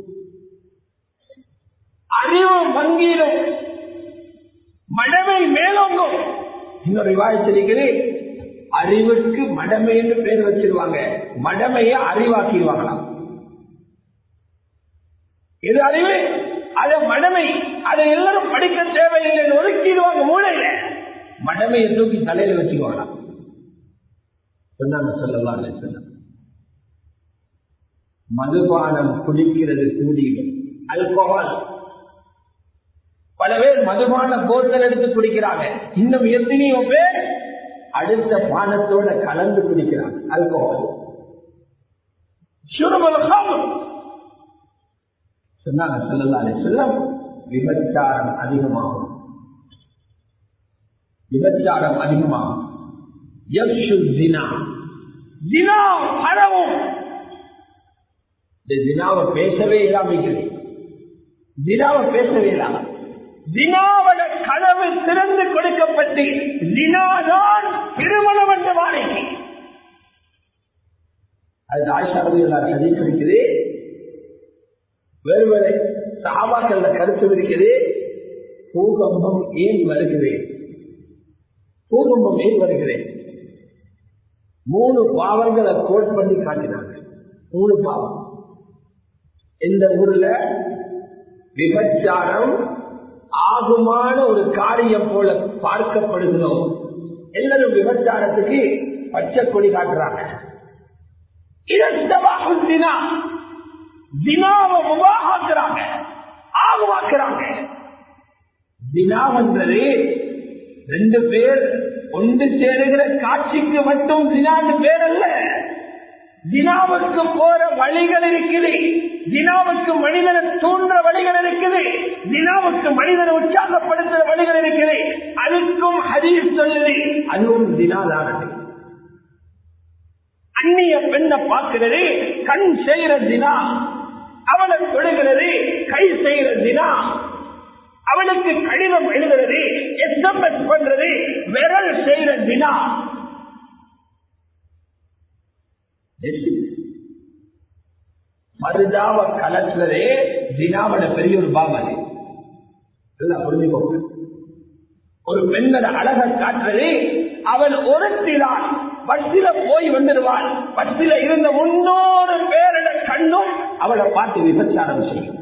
அறிவு வங்கியிலும் மடமை மேலோங்கும் இன்னொரு விவாதிச்சிருக்கிறேன் அறிவுக்கு மடமை என்று பேர் வச்சிருவாங்க மடமையை அறிவாக்கிடுவாங்களாம் இது அறிவு அது மடமை அதை எல்லாரும் படிக்க தேவையில்லை ஒதுக்கிடுவாங்க மூளையில மடமையை தூக்கி தலையில வச்சுக்குவாங்களாம் சொன்னாங்க சொல்லலாம் சொன்னாங்க மதுபானம் குடிக்கிறது கூடியும் அல்கோஹால் பல பேர் மதுபான போத்தல் எடுத்து குடிக்கிறாங்க இன்னும் எத்தனையோ பேர் அடுத்த பானத்தோட கலந்து குடிக்கிறாங்க அல்கோஹால் சொன்னாங்க சொல்லலாலே செல்லம் விபச்சாரம் அதிகமாகும் விபச்சாரம் அதிகமாகும் யக்ஷு ஜினா ஜினா பரவும் இந்த ஜினாவை பேசவே இல்லாமல் ஜினாவை பேசவே இல்லாமல் ஜினாவட கனவு திறந்து கொடுக்கப்பட்டு ஜினாதான் திருமணம் என்ற வாழைக்கு அது ஆயிஷாரதியில் ஹதீஸ் இருக்குது வேறு வேறு சாபாக்கள்ல கருத்து இருக்குது பூகம்பம் ஏன் வருகிறேன் பூகம்பம் ஏன் வருகிறேன் மூணு பாவங்களை கோட் பண்ணி காட்டினாங்க மூணு பாவம் இந்த ஊர்ல விபச்சாரம் ஆகுமான ஒரு காரியம் போல பார்க்கப்படுகிறோம் எல்லாரும் விபச்சாரத்துக்கு பச்சை கொடி காட்டுறாங்க தினா தினாவை முபாகாக்குறாங்க ஆகுவாக்குறாங்க தினாவென்றது ரெண்டு பேர் ஒன்று சேருகிற காட்சிக்கு மட்டும் தினான்னு பேர் அல்ல தினாவுக்கு போற வழிகள் இருக்குது தினாவுக்கு மனிதனை தூண்டுற வழிகள் இருக்குது தினாவுக்கு மனிதனை உற்சாகப்படுத்துற வழிகள் இருக்குது அதுக்கும் ஹதீஸ் சொல்லுது அதுவும் தினாதானது அந்நிய பெண்ணை பார்க்கிறது கண் செய்கிற தினா அவளை தொழுகிறது கை செய்கிற தினா அவளுக்கு கடிதம் எழுதுறது எஸ்எம்எஸ் பண்றது விரல் செய்கிற தினா மருதாவ கலத்துறதே தினாவோட பெரிய ஒரு பாவனை எல்லாம் புரிஞ்சுக்கோங்க ஒரு பெண்ணோட அழகை காட்டுறது அவள் ஒருத்திதான் பஸ்ஸில போய் வந்துடுவாள் பஸ்ஸில இருந்த முன்னூறு பேரோட கண்ணும் அவளை பார்த்து விபச்சாரம் செய்யும்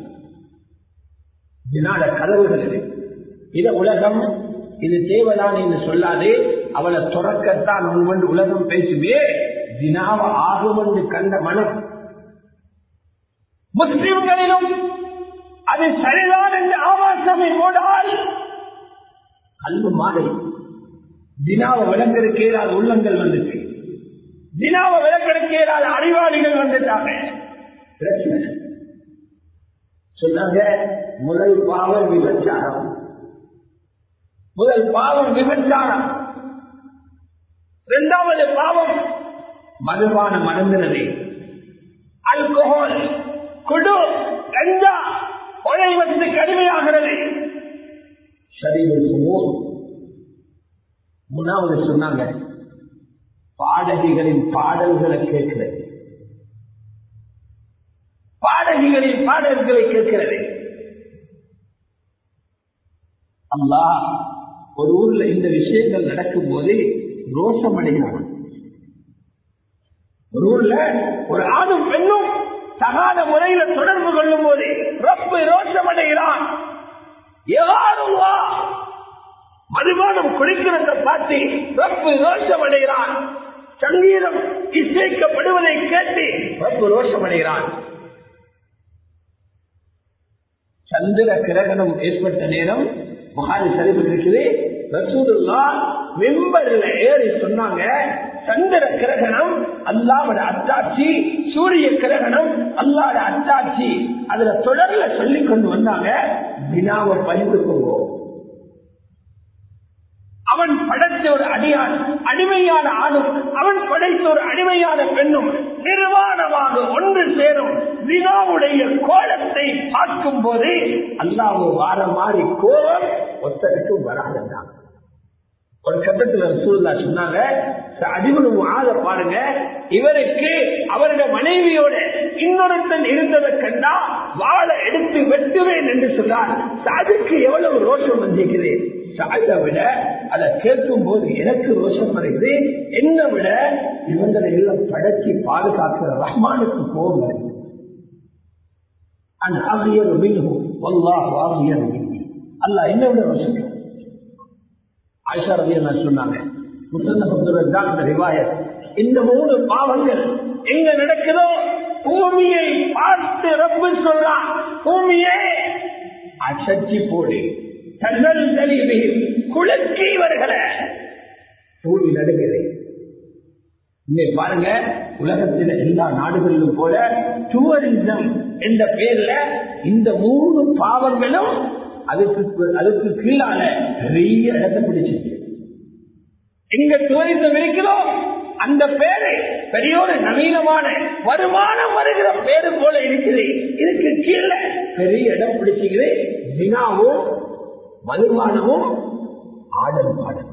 தினாட கதவுகள் இது இத உலகம் இது தேவைதான் என்று சொல்லாதே அவளை துறக்கத்தான் உங்கள் உலகம் பேசுவே தினாவ ஆகும் என்று கண்ட மனம் முஸ்லிம்களிலும் அது சரிதான் என்று ஆபாசமை போடால் கல்வி மாறி தினாவை விளக்கெடுக்க இயலாத உள்ளங்கள் வந்துச்சு தினாவை விளக்கெடுக்க இயலாத அறிவாளிகள் வந்துட்டாங்க பிரச்சனை சொன்னாங்க முதல் பாவம் விபச்சாரம் முதல் பாவம் விபச்சாரம் இரண்டாவது பாவம் மதுபான மறந்துனது அல்கோஹால் குடு கஞ்சா கொலை வந்து கடுமையாகிறது சரீரம் மூணாவது சொன்னாங்க பாடகிகளின் பாடல்களை கேட்கிறது பாடகிகளின் பாடல்களை கேட்கிறது அல்லா ஒரு ஊர்ல இந்த விஷயங்கள் நடக்கும் போது ரோஷம் அடைகிறான் ஒரு ஊர்ல ஒரு ஆணும் பெண்ணும் தகாத முறையில தொடர்பு கொள்ளும் போது ரப்பு ரோஷம் அடைகிறான் யாரும் வா மதுபானம் குடிக்கிறத பார்த்து ரப்பு ரோஷம் அடைகிறான் சங்கீதம் இசைக்கப்படுவதை கேட்டு ரப்பு ரோஷம் அடைகிறான் சந்திர கிரகணம் ஏற்பட்ட நேரம் மகாரி சரிபு இருக்குது ரசூதுல்லா மெம்பர்ல ஏறி சொன்னாங்க சந்திர கிரகணம் அல்லாவோட அத்தாட்சி சூரிய கிரகணம் அல்லாட அத்தாட்சி அதுல தொடர்ல சொல்லி கொண்டு வந்தாங்க வினாவை பகிர்ந்து கொள்வோம் அவன் படைத்த ஒரு அடியான் அடிமையான ஆணும் அவன் படைத்த ஒரு அடிமையான பெண்ணும் நிர்வாணமாக ஒன்று சேரும் வினாவுடைய கோலத்தை பார்க்கும் போது அல்லாவு வார மாதிரி கோலம் ஒத்தருக்கும் வராதுதான் ஒரு கட்டத்துல சூழ்நிலை சொன்னாங்க அடிமனு ஆள பாருங்க இவருக்கு அவருடைய மனைவியோட இன்னொருத்தன் இருந்ததை கண்டா வாழை எடுத்து வெட்டுவேன் என்று சொன்னார் அதுக்கு எவ்வளவு ரோஷம் வந்திருக்குது சாயை விட அதை கேட்கும் போது எனக்கு ரோஷம் வருகிறது என்னை விட இவங்களை எல்லாம் படைச்சி பாதுகாக்கிற ரஹ்மானுக்கு கோபம் வருது அந்த ஆகியர் மிகவும் வல்லாஹ் ஆகியர் அல்ல என்ன விட ரோஷம் ஆயிஷா ரவி சொன்னாங்க இந்த மூணு பாவங்கள் எங்க நடக்குதோ பூமியை பார்த்து ரப்பு சொல்றான் பூமியே அசச்சி போடு தன்னல் தலிவில் குளக்கி வருகிற பூமி நடுகிறது இன்னைக்கு பாருங்க உலகத்தில் எல்லா நாடுகளிலும் போல டூரிசம் என்ற பேர்ல இந்த மூணு பாவங்களும் அதுக்கு அதுக்கு கீழால பெரிய இடத்தை பிடிச்சிருக்கு எங்க டூரிசம் இருக்கிறோம் அந்த பேரு பெரிய ஒரு நவீனமான வருமானம் வருகிற பேரு போல இருக்குது இதுக்கு கீழே பெரிய இடம் பிடிச்சிக்குது வினாவும் மதுபானமும் ஆடல் பாடல்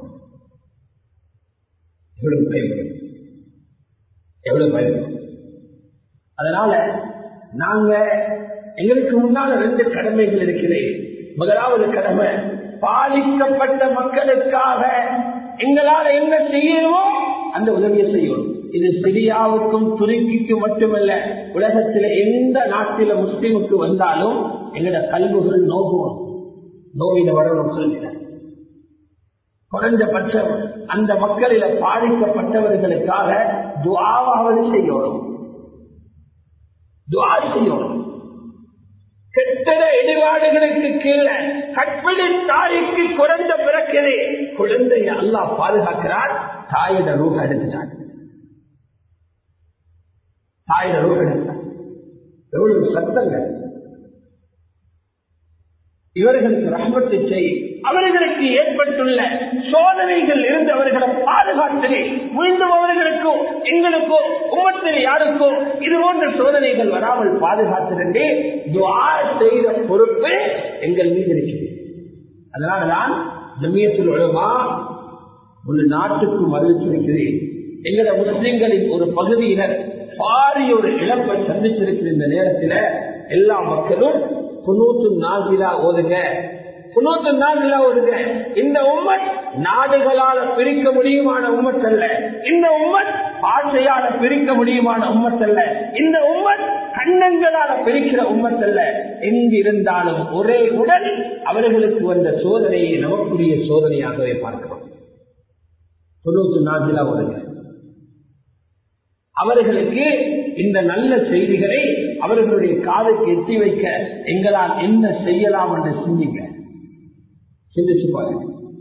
எவ்வளவு பயன்படும் எவ்வளவு பயன்படும் அதனால நாங்க எங்களுக்கு முன்னால ரெண்டு கடமைகள் இருக்குது முதலாவது கடமை பாதிக்கப்பட்ட மக்களுக்காக எங்களால் என்ன செய்யணுமோ அந்த உதவியை செய்யணும் இது சிரியாவுக்கும் துருக்கிக்கும் மட்டுமல்ல உலகத்தில் எந்த நாட்டில முஸ்லிமுக்கு வந்தாலும் எங்களோட கல்விகள் நோகுவோம் நோவில வரணும் கல்வியில குறைந்தபட்சம் அந்த மக்களில பாதிக்கப்பட்டவர்களுக்காக துவாவாவது செய்யணும் துவா செய்யணும் கெட்டத இடிபாடுகளுக்கு கீழே கற்பிடி தாய்க்கு குறைந்த பிறக்குது குழந்தைய அல்லாஹ் பாதுகாக்கிறார் தாயிட ரூப எடுத்துட்டார் தாயிட ரூப எடுத்தார் எவ்வளவு சத்தங்கள் இவர்களுக்கு ரஹமத்தை செய் அவர்களுக்கு ஏற்பட்டுள்ள சோதனைகள் இருந்து அவர்களை பாதுகாத்தலே மீண்டும் அவர்களுக்கும் எங்களுக்கும் உமத்தில் யாருக்கும் இது போன்ற சோதனைகள் வராமல் பாதுகாத்திருந்தே துவா செய்த பொறுப்பு எங்கள் மீது இருக்கிறது அதனாலதான் ஜமியத்தில் உலமா ஒரு நாட்டுக்கும் அறிவிச்சிருக்கிறேன் எங்கள முஸ்லிம்களின் ஒரு பகுதியினர் பாரிய ஒரு இழப்பை சந்திச்சிருக்கிற இந்த நேரத்தில் எல்லா மக்களும் குன்னூத்து நாகிலா ஓதுங்க குன்னூத்து நாகிலா ஓதுங்க இந்த உம்மத் நாடுகளால பிரிக்க முடியுமான உம்மத் அல்ல இந்த உம்மத் பாஷையால பிரிக்க முடியுமான உம்மத் அல்ல இந்த உம்மத் கண்ணங்களால பிரிக்கிற உம்மத் அல்ல எங்கு இருந்தாலும் ஒரே உடல் அவர்களுக்கு வந்த சோதனையை நமக்குரிய சோதனையாகவே பார்க்கிறோம் தொண்ணூத்தி நான்கிலா ஓதுங்க அவர்களுக்கு இந்த நல்ல செய்திகளை அவர்களுடைய காதுக்கு எட்டி வைக்க எங்களால் என்ன செய்யலாம் என்று சிந்திங்க சிந்திச்சு பாருங்க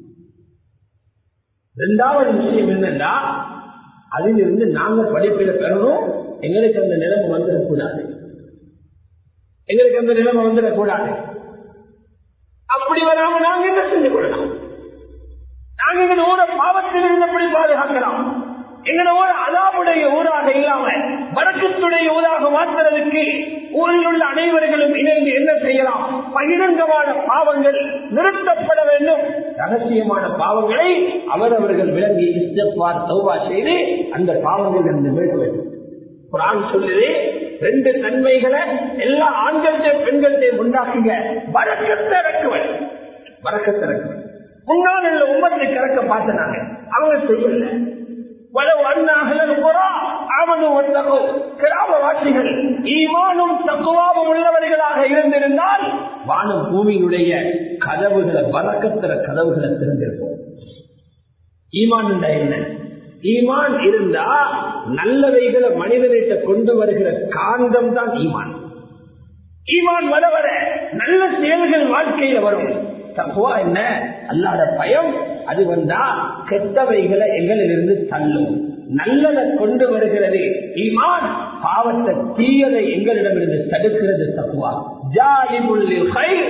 இரண்டாவது விஷயம் என்னன்னா அதிலிருந்து நாங்க படிப்பில பெறணும் எங்களுக்கு அந்த நிலைமை வந்துடக்கூடாது எங்களுக்கு அந்த நிலைமை வந்துடக்கூடாது அப்படி வராம நாங்க என்ன செஞ்சு கொள்ளலாம் நாங்க எங்க ஊர பாவத்தில் இருந்தபடி பாதுகாக்கலாம் எங்களோட ஊர் அதாவுடைய ஊராக இல்லாம வடக்கத்துடைய ஊராக மாற்றுறதுக்கு ஊரில் உள்ள அனைவர்களும் இணைந்து என்ன செய்யலாம் பகிரங்கமான பாவங்கள் நிறுத்தப்பட வேண்டும் ரகசியமான பாவங்களை அவரவர்கள் விளங்கி இஷ்டப்பார் சௌபா செய்து அந்த பாவங்கள் இருந்து மீட்க வேண்டும் குரான் சொல்லுது ரெண்டு தன்மைகளை எல்லா ஆண்கள்கிட்ட பெண்கள்கிட்ட உண்டாக்குங்க வரக்கத்தை இறக்குவன் வரக்கத்தை இறக்குவன் முன்னால் உள்ள உம்மத்தை கறக்க பார்த்தனாங்க அவங்க செய்யல வலவு அண்ணாகலன் புறா அவனும் ஒத்தகோ கிராமவாசிகள் ஈமானும் தக்குவாவும் உள்ளவர்களாக இருந்திருந்தால் வானம் பூமியினுடைய கதவுகளை வழக்கத்திற கதவுகளை திறந்திருப்போம் ஈமான் என்ன ஈமான் இருந்தா நல்லவைகளை மனிதனிட்ட கொண்டு வருகிற காந்தம் தான் ஈமான் ஈமான் வர வர நல்ல செயல்கள் வாழ்க்கையில வரும் தப்புவா என்ன அல்லாத பயம் அது வந்தா கெட்டவைகளை எங்களிலிருந்து தள்ளும் நல்லதை கொண்டு வருகிறது ஈமான் பாவத்தை தீயதை எங்களிடமிருந்து தடுக்கிறது தப்புவா ஜாலிபுல்லில்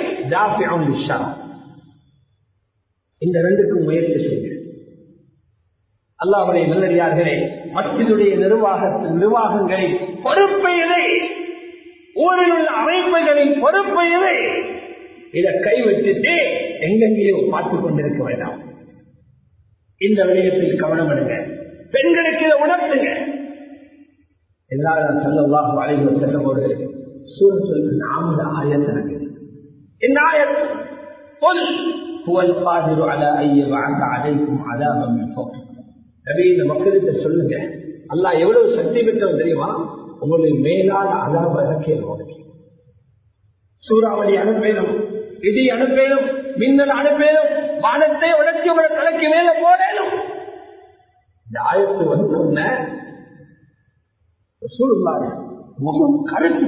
இந்த ரெண்டுக்கும் முயற்சி செய்யுங்க அல்லாவுடைய நல்லடியார்களே மத்தியுடைய நிர்வாகத்தின் நிர்வாகங்களின் பொறுப்பு எதை ஊரில் உள்ள அமைப்புகளின் பொறுப்பு எதை இதை கைவிட்டுட்டு எங்கெங்கேயோ பார்த்துக் கொண்டிருக்க வேண்டாம் இந்த விடயத்தில் கவனம் எடுங்க பெண்களுக்கு இதை உணர்த்துங்க எல்லாரும் செல்லவாக அழைவு செல்லும் போது சூழல் நாமத ஆயத்திறங்க இந்த ஆயத்து قل هو القادر على ان يبعث عليكم عذابا من فوقكم நபி இந்த மக்களுக்கு சொல்லுங்க அல்லாஹ் எவ்வளவு சக்தி பெற்றவன் தெரியுமா உங்களுக்கு மேலான அதாப இறக்கியல் உனக்கு சூறாவளி அனுப்பேனும் இடி அனுப்பேனும் மின்னல் அனுப்பேனும் வானத்தை உடச்சி உங்களை தலைக்கு மேல போடணும் இந்த ஆயத்து வந்து சூழ்நாடு முகம் கருத்து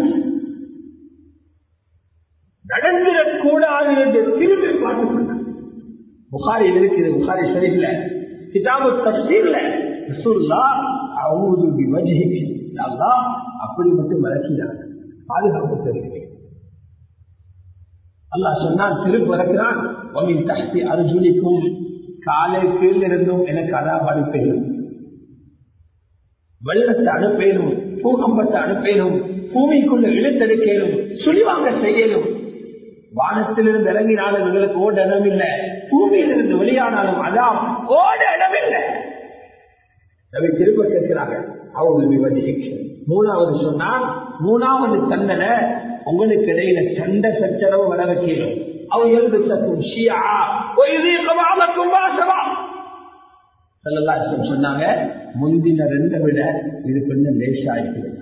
நடந்திடக்கூடாது என்று திரும்பி பார்த்துக் கொண்டார் புகாரில் இருக்குது புகாரி சரியில்லை கிதாபு தப்சீர்ல ரசூல்லா அவுது விவஜிக்கு அல்லாஹ் அப்படி மட்டும் மறக்கிறார் பாதுகாப்பு தருகிறேன் அல்லாஹ் சொன்னான் திருப்பு இறக்கிறான் ஒமின் தஹ்தி அர்ஜுனிக்கும் காலை கீழ் இருந்தும் எனக்கு அதாப் அனுப்பேனும் வெள்ளத்தை அனுப்பேனும் பூகம்பத்தை அனுப்பேனும் பூமிக்குள்ள இழுத்தெடுக்கலும் சுழிவாங்க செய்யலும் வானத்திலிருந்து இறங்கினாலும் எங்களுக்கு ஓட இடம் இல்லை பூமியிலிருந்து வெளியானாலும் அதான் ஓட இடம் இல்லை அதை திரும்ப கேட்கிறாங்க மூணாவது சொன்னால் மூணாவது தண்டனை உங்களுக்கு இடையில சண்டை சச்சரவு வர வைக்கணும் அவன் எழுந்து சத்தும் ஷியா சொன்னாங்க முந்தின ரெண்டை விட இது கொஞ்சம் லேசா இருக்கிறது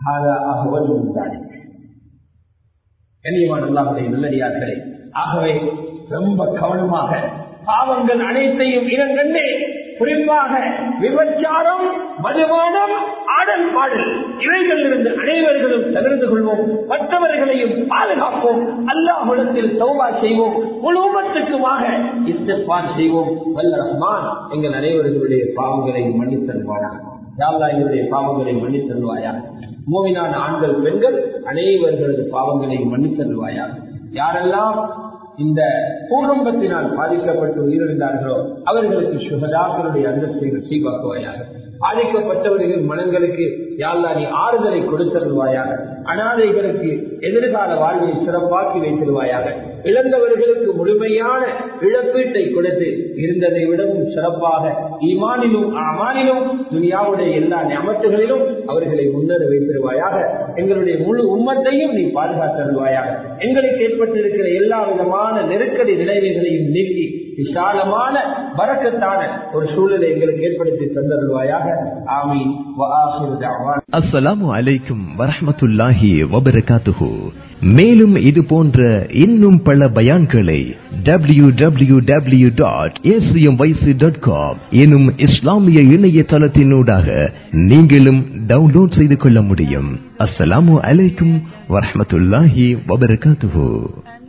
கண்ணியமானல்லாவுடைய நல்லடியார்களே ஆகவே ரொம்ப கவனமாக பாவங்கள் அனைத்தையும் இனங்கண்டே குறிப்பாக விபச்சாரம் மதுபானம் ஆடல் பாடல் இவைகள் இருந்து அனைவர்களும் தகர்ந்து கொள்வோம் மற்றவர்களையும் பாதுகாப்போம் அல்லாஹுடத்தில் சௌவா செய்வோம் முழுவத்துக்குமாக இஸ்திஃபார் செய்வோம் வல்ல ரஹ்மான் எங்கள் அனைவர்களுடைய பாவங்களை மன்னித்தல்வானா யாழ்லா எங்களுடைய பாவங்களை மன்னித்தல்வாயா மூவினான ஆண்கள் பெண்கள் அனைவர்களது பாவங்களை மன்னித்தல்வாயா யாரெல்லாம் இந்த பூகம்பத்தினால் பாதிக்கப்பட்டு உயிரிழந்தார்களோ அவர்களுக்கு சுகதாக்களுடைய அந்தஸ்தை சீவாக்குவாயாக பாதிக்கப்பட்டவர்கள் மனங்களுக்கு யாழ்லா நீ ஆறுதலை கொடுத்தருவாயாக அனாதைகளுக்கு எதிர்கால வாழ்வை சிறப்பாக்கி வைத்திருவாயாக இழந்தவர்களுக்கு முழுமையான இழப்பீட்டை கொடுத்து இருந்ததை விடவும் சிறப்பாக ஈமானிலும் அமானிலும் துனியாவுடைய எல்லா ஞாபகங்களிலும் அவர்களை முன்னேற வைத்திருவாயாக எங்களுடைய முழு உம்மத்தையும் நீ பாதுகாத்தருவாயாக எங்களுக்கு ஏற்பட்டிருக்கிற எல்லா விதமான நெருக்கடி நிலைமைகளையும் நீக்கி விசாலமான வரக்கத்தான ஒரு சூழலை எங்களுக்கு ஏற்படுத்தி தந்தருவாயாக ஆமீன் அஸ்ஸலாமு அலைக்கும் வரஹமத்துல்லாஹி வபரகாத்துஹு மேலும் இது போன்ற இன்னும் பல பயான்களை W W W dot ACM YC dot com எனும் இஸ்லாமிய இணையதளத்தினூடாக நீங்களும் டவுன்லோட் செய்து கொள்ள முடியும் அஸ்ஸலாமு அலைக்கும் வரஹமத்துல்லாஹி வபரகாத்துஹு